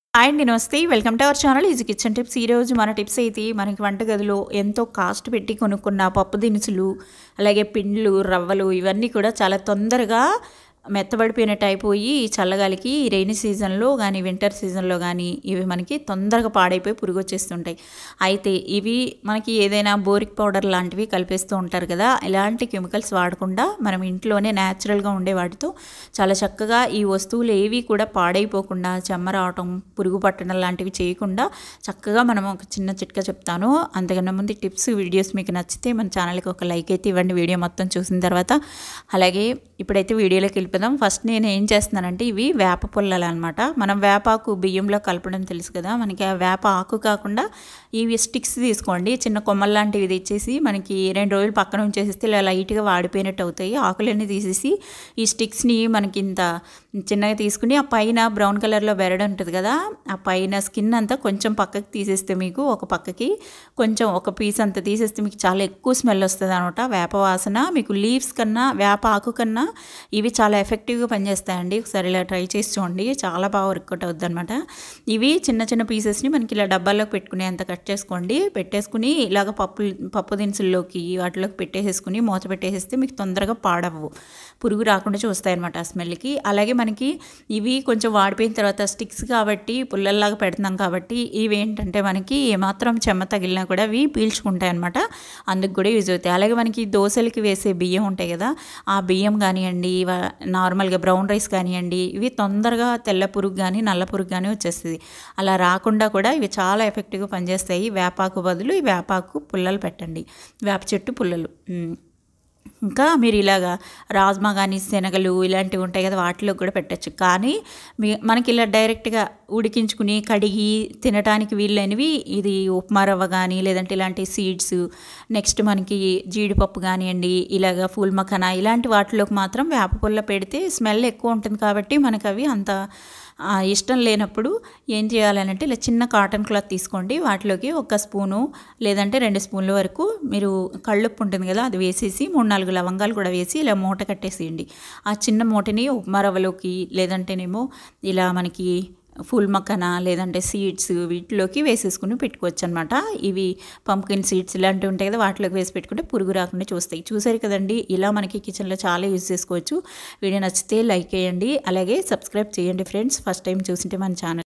hi అండి నమస్తే welcome to our channel easy kitchen tips ఈరోజు మన టిప్స్ అయితే మనకి వంటగదిలో ఎంతో కాస్ట్ పెట్టి కొనుక్కున్న పప్పు దినుసులు అలాగే పిండ్లు రవ్వలు ఇవన్నీ కూడా చాలా తొందరగా మెత్తబడిపోయినట్టు అయిపోయి ఈ చల్లగాలికి రైనీ సీజన్లో కానీ వింటర్ సీజన్లో కానీ ఇవి మనకి తొందరగా పాడైపోయి పురుగు వచ్చేస్తుంటాయి అయితే ఇవి మనకి ఏదైనా బోరిక్ పౌడర్ లాంటివి కలిపేస్తూ ఉంటారు కదా ఇలాంటి కెమికల్స్ వాడకుండా మనం ఇంట్లోనే న్యాచురల్గా ఉండే వాటితో చాలా చక్కగా ఈ వస్తువులు ఏవి కూడా పాడైపోకుండా చెమ్మ రావటం పురుగు పట్టడం లాంటివి చేయకుండా చక్కగా మనం ఒక చిన్న చిట్కా చెప్తాను అంతకన్నా ముందు టిప్స్ వీడియోస్ మీకు నచ్చితే మన ఛానల్కి ఒక లైక్ అయితే ఇవ్వండి వీడియో మొత్తం చూసిన తర్వాత అలాగే ఇప్పుడైతే వీడియోలోకి వెళ్ళిపోదాం ఫస్ట్ నేను ఏం చేస్తున్నానంటే ఇవి వేప పుల్లలు అనమాట మనం వేపాకు బియ్యంలో కలపడం తెలుసు కదా మనకి ఆ వేప ఆకు కాకుండా ఇవి స్టిక్స్ తీసుకోండి చిన్న కొమ్మలు లాంటివి తెచ్చేసి మనకి రెండు రోజులు పక్కన ఉంచేసేస్తే ఇలా లైట్గా వాడిపోయినట్టు అవుతాయి ఆకులన్నీ తీసేసి ఈ స్టిక్స్ని మనకి ఇంత చిన్నగా తీసుకుని ఆ పైన బ్రౌన్ కలర్లో బెరడు ఉంటుంది కదా ఆ పైన స్కిన్ అంతా కొంచెం పక్కకి తీసేస్తే మీకు ఒక పక్కకి కొంచెం ఒక పీస్ అంతా తీసేస్తే మీకు చాలా ఎక్కువ స్మెల్ వస్తుంది అనమాట వేప వాసన మీకు లీవ్స్ కన్నా వేప ఆకు కన్నా ఇవి చాలా ఎఫెక్టివ్గా పనిచేస్తాయండి ఒకసారి ఇలా ట్రై చేసి చూడండి చాలా బాగా వర్కౌట్ అవుద్ది అనమాట ఇవి చిన్న చిన్న పీసెస్ని మనకి ఇలా డబ్బాల్లోకి పెట్టుకుని అంత కట్ చేసుకోండి పెట్టేసుకుని ఇలాగ పప్పు పప్పు దినుసుల్లోకి వాటిలోకి పెట్టేసేసుకుని మూత పెట్టేసేస్తే మీకు తొందరగా పాడవు పురుగు రాకుండా చూస్తాయి అనమాట ఆ స్మెల్కి అలాగే మనకి ఇవి కొంచెం వాడిపోయిన తర్వాత స్టిక్స్ కాబట్టి పుల్లల్లాగా పెడుతున్నాం కాబట్టి ఇవి ఏంటంటే మనకి ఏమాత్రం చెమ్మ తగిలినా కూడా అవి పీల్చుకుంటాయి అనమాట అందుకు కూడా యూజ్ అవుతాయి అలాగే మనకి దోశలకి వేసే బియ్యం ఉంటాయి కదా ఆ బియ్యం కానివ్వండి నార్మల్గా బ్రౌన్ రైస్ కానివ్వండి ఇవి తొందరగా తెల్ల పురుగు కానీ నల్ల పురుగు కానీ వచ్చేస్తుంది అలా రాకుండా కూడా ఇవి చాలా ఎఫెక్టివ్గా పనిచేస్తాయి వేపాకు బదులు ఈ వేపాకు పుల్లలు పెట్టండి వేప చెట్టు పుల్లలు ఇంకా మీరు ఇలాగా రాజ్మా కానీ శనగలు ఇలాంటివి ఉంటాయి కదా వాటిలో కూడా పెట్టచ్చు కానీ మీ మనకి ఇలా డైరెక్ట్గా ఉడికించుకుని కడిగి తినడానికి వీళ్ళైనవి ఇది ఉప్మా రవ్వ కానీ లేదంటే ఇలాంటి సీడ్స్ నెక్స్ట్ మనకి జీడిపప్పు కానివ్వండి ఇలాగ ఫూల్ మఖానా ఇలాంటి వాటిలోకి మాత్రం వేప పుల్ల పెడితే స్మెల్ ఎక్కువ ఉంటుంది కాబట్టి మనకు అవి అంత ఇష్టం లేనప్పుడు ఏం చేయాలంటే ఇలా చిన్న కాటన్ క్లాత్ తీసుకోండి వాటిలోకి ఒక స్పూను లేదంటే రెండు స్పూన్ల వరకు మీరు కళ్ళుప్పు ఉంటుంది కదా అది వేసేసి మూడు నాలుగు లవంగాలు కూడా వేసి ఇలా మూట కట్టేసేయండి ఆ చిన్న మూటని ఉప్మా రవ్వలోకి లేదంటేనేమో ఇలా మనకి ఫుల్ మక్కన లేదంటే సీడ్స్ వీటిలోకి వేసేసుకుని పెట్టుకోవచ్చు అనమాట ఇవి పంప్కిన్ సీడ్స్ ఇలాంటివి ఉంటాయి కదా వాటిలోకి వేసి పెట్టుకుంటే పురుగు రాకుండా చూస్తాయి చూసారు కదండి ఇలా మనకి కిచెన్లో చాలా యూజ్ చేసుకోవచ్చు వీడియో నచ్చితే లైక్ చేయండి అలాగే సబ్స్క్రైబ్ చేయండి ఫ్రెండ్స్ ఫస్ట్ టైం చూసింటే మన ఛానల్